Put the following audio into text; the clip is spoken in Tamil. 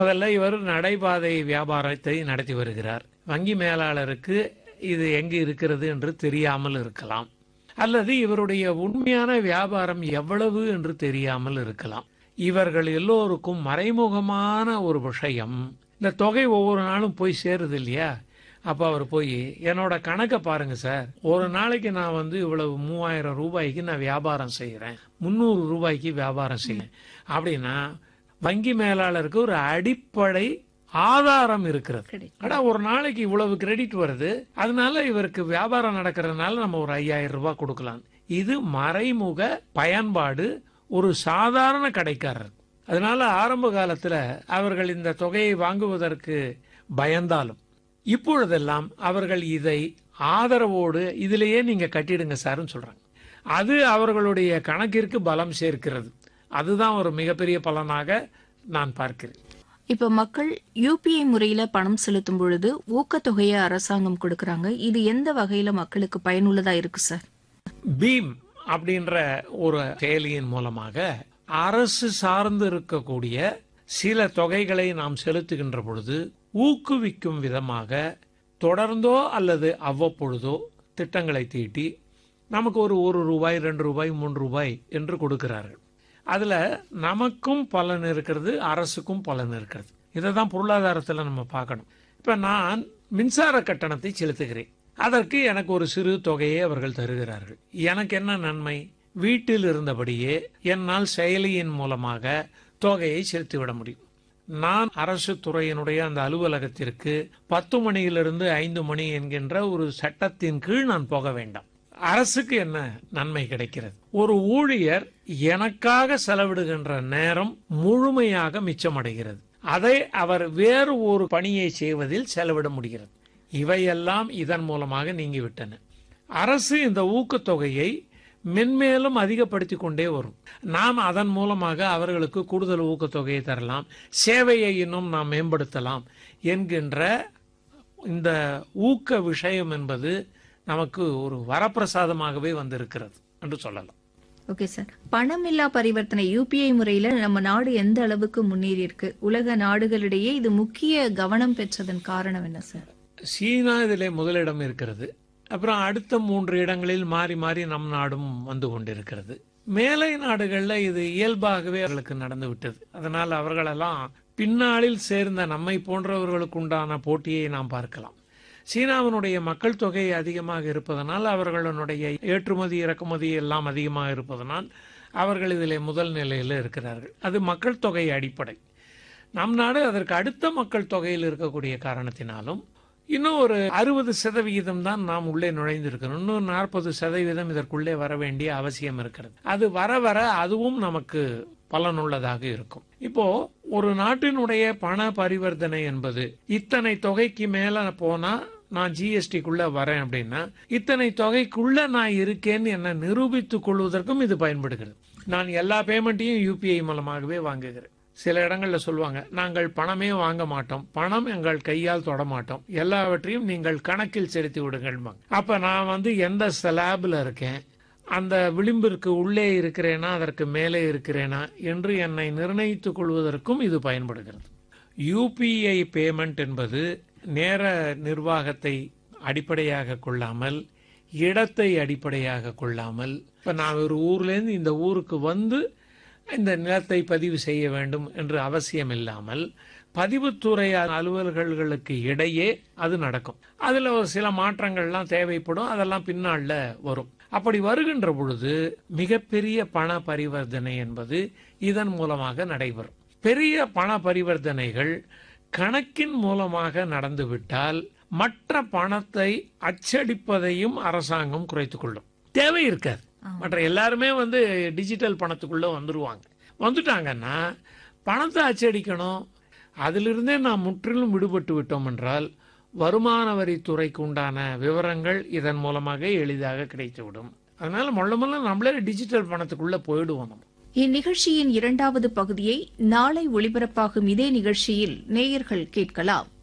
முதல்ல இவர் நடைபாதை வியாபாரத்தை நடத்தி வருகிறார் வங்கி மேலாளருக்கு இது எங்கு இருக்கிறது என்று தெரியாமல் இருக்கலாம் அல்லது இவருடைய உண்மையான வியாபாரம் எவ்வளவு என்று தெரியாமல் இருக்கலாம் இவர்கள் எல்லோருக்கும் மறைமுகமான ஒரு விஷயம் இந்த தொகை ஒவ்வொரு நாளும் போய் சேருது இல்லையா அப்ப அவர் போய் என்னோட கணக்கை பாருங்க சார் ஒரு நாளைக்கு நான் வந்து இவ்வளவு மூவாயிரம் ரூபாய்க்கு நான் வியாபாரம் செய்யறேன் முந்நூறு ரூபாய்க்கு வியாபாரம் செய்யறேன் அப்படின்னா வங்கி மேலாளருக்கு ஒரு அடிப்படை ஆதாரம் இருக்கிறது கிடைக்கும். அடா ஒரு நாளைக்கு இவ்வளவு கிரெடிட் வருது அதனால இவருக்கு வியாபாரம் நடக்கிறதுனால நம்ம ஒரு ஐயாயிரம் ரூபாய் கொடுக்கலாம் இது மறைமுக பயன்பாடு ஒரு சாதாரண கடைக்காரர் அதனால ஆரம்ப காலத்துல அவர்கள் இந்த தொகையை வாங்குவதற்கு பயந்தாலும் இப்பொழுதெல்லாம் அவர்கள் இதை ஆதரவோடு இதிலேயே நீங்க கட்டிடுங்க சார்னு சொல்றாங்க அது அவர்களுடைய கணக்கிற்கு பலம் சேர்க்கிறது அதுதான் ஒரு மிகப்பெரிய பலனாக நான் பார்க்கிறேன் இப்ப மக்கள் யூபிஐ முறையில பணம் செலுத்தும் பொழுது ஊக்கத்தொகையை அரசாங்கம் கொடுக்கறாங்க இது எந்த வகையில மக்களுக்கு பயனுள்ளதா இருக்கு சார் பீம் அப்படின்ற ஒரு செயலியின் மூலமாக அரசு சார்ந்து இருக்கக்கூடிய சில தொகைகளை நாம் செலுத்துகின்ற பொழுது ஊக்குவிக்கும் விதமாக தொடர்ந்தோ அல்லது அவ்வப்பொழுதோ திட்டங்களை தீட்டி நமக்கு ஒரு ஒரு ரூபாய் ரெண்டு ரூபாய் மூன்று ரூபாய் என்று கொடுக்கிறார்கள் அதுல நமக்கும் பலன் இருக்கிறது அரசுக்கும் பலன் இருக்கிறது இதை தான் பொருளாதாரத்தில் நம்ம பார்க்கணும் இப்ப நான் மின்சார கட்டணத்தை செலுத்துகிறேன் அதற்கு எனக்கு ஒரு சிறு தொகையை அவர்கள் தருகிறார்கள் எனக்கு என்ன நன்மை வீட்டில் இருந்தபடியே என்னால் செயலியின் மூலமாக தொகையை செலுத்திவிட முடியும் நான் அரசு துறையினுடைய அந்த அலுவலகத்திற்கு பத்து மணியிலிருந்து ஐந்து மணி என்கின்ற ஒரு சட்டத்தின் கீழ் நான் போக வேண்டாம் அரசுக்கு என்ன நன்மை கிடைக்கிறது ஒரு ஊழியர் எனக்காக செலவிடுகின்ற நேரம் முழுமையாக மிச்சமடைகிறது அதை அவர் வேறு ஒரு பணியை செய்வதில் செலவிட முடிகிறது இவையெல்லாம் இதன் மூலமாக நீங்கிவிட்டன அரசு இந்த ஊக்கத்தொகையை மென்மேலும் அதிகப்படுத்தி கொண்டே வரும் நாம் அதன் மூலமாக அவர்களுக்கு கூடுதல் ஊக்கத்தொகையை தரலாம் சேவையை இன்னும் நாம் மேம்படுத்தலாம் என்கின்ற இந்த ஊக்க விஷயம் என்பது நமக்கு ஒரு வரப்பிரசாதமாகவே வந்திருக்கிறது என்று சொல்லலாம் ஓகே சார் பணமில்லா பரிவர்த்தனை யூபிஐ முறையில நம்ம நாடு எந்த அளவுக்கு முன்னேறி இருக்கு உலக நாடுகளிடையே இது முக்கிய கவனம் பெற்றதன் காரணம் என்ன சார் சீனா இதிலே முதலிடம் இருக்கிறது அப்புறம் அடுத்த மூன்று இடங்களில் மாறி மாறி நம் நாடும் வந்து கொண்டிருக்கிறது மேலை நாடுகள்ல இது இயல்பாகவே அவர்களுக்கு நடந்து விட்டது அதனால் அவர்களெல்லாம் பின்னாளில் சேர்ந்த நம்மை போன்றவர்களுக்கு உண்டான போட்டியை நாம் பார்க்கலாம் சீனாவினுடைய மக்கள் தொகை அதிகமாக இருப்பதனால் அவர்களுடைய ஏற்றுமதி இறக்குமதி எல்லாம் அதிகமாக இருப்பதனால் அவர்கள் இதிலே முதல் நிலையில் இருக்கிறார்கள் அது மக்கள் தொகை அடிப்படை நம் நாடு அதற்கு அடுத்த மக்கள் தொகையில் இருக்கக்கூடிய காரணத்தினாலும் இன்னும் ஒரு அறுபது சதவிகிதம் தான் நாம் உள்ளே நுழைந்திருக்கிறோம் இன்னும் நாற்பது சதவீதம் இதற்குள்ளே வர வேண்டிய அவசியம் இருக்கிறது அது வர வர அதுவும் நமக்கு பலனுள்ளதாக இருக்கும் இப்போ ஒரு நாட்டினுடைய பண பரிவர்த்தனை என்பது இத்தனை தொகைக்கு மேல போனா நான் ஜிஎஸ்டிக்குள்ள வரேன் அப்படின்னா இத்தனை தொகைக்குள்ள நான் இருக்கேன்னு என்ன நிரூபித்துக் கொள்வதற்கும் இது பயன்படுகிறது நான் எல்லா பேமெண்ட்டையும் யூபிஐ மூலமாகவே வாங்குகிறேன் சில இடங்கள்ல சொல்லுவாங்க நாங்கள் பணமே வாங்க மாட்டோம் பணம் எங்கள் கையால் தொட மாட்டோம் எல்லாவற்றையும் நீங்கள் கணக்கில் செலுத்தி விடுங்கள் அப்ப நான் வந்து எந்த ஸ்லாப்ல இருக்கேன் அந்த விளிம்பிற்கு உள்ளே இருக்கிறேனா அதற்கு மேலே இருக்கிறேனா என்று என்னை நிர்ணயித்துக் கொள்வதற்கும் இது பயன்படுகிறது யூபிஐ பேமெண்ட் என்பது நேர நிர்வாகத்தை அடிப்படையாக கொள்ளாமல் இடத்தை அடிப்படையாக கொள்ளாமல் இப்ப நான் ஒரு ஊர்ல இருந்து இந்த ஊருக்கு வந்து இந்த நிலத்தை பதிவு செய்ய வேண்டும் என்று அவசியம் இல்லாமல் பதிவுத்துறை அலுவலர்களுக்கு இடையே அது நடக்கும் அதுல ஒரு சில மாற்றங்கள்லாம் தேவைப்படும் அதெல்லாம் பின்னால வரும் அப்படி வருகின்ற பொழுது மிகப்பெரிய பண பரிவர்த்தனை என்பது இதன் மூலமாக நடைபெறும் பெரிய பண பரிவர்த்தனைகள் கணக்கின் மூலமாக நடந்துவிட்டால் மற்ற பணத்தை அச்சடிப்பதையும் அரசாங்கம் குறைத்துக் கொள்ளும் தேவை இருக்காது மற்ற எல்லாருமே வந்து டிஜிட்டல் பணத்துக்குள்ள வந்துருவாங்க வந்துட்டாங்கன்னா பணத்தை அச்சடிக்கணும் அதிலிருந்தே நாம் முற்றிலும் விடுபட்டு விட்டோம் என்றால் வருமான வரித்துறைக்கு உண்டான விவரங்கள் இதன் மூலமாக எளிதாக கிடைத்துவிடும் அதனால மொள்ள மொள்ள நம்மளே டிஜிட்டல் பணத்துக்குள்ள போயிடுவோம் நம்ம இந்நிகழ்ச்சியின் இரண்டாவது பகுதியை நாளை ஒளிபரப்பாகும் இதே நிகழ்ச்சியில் நேயர்கள் கேட்கலாம்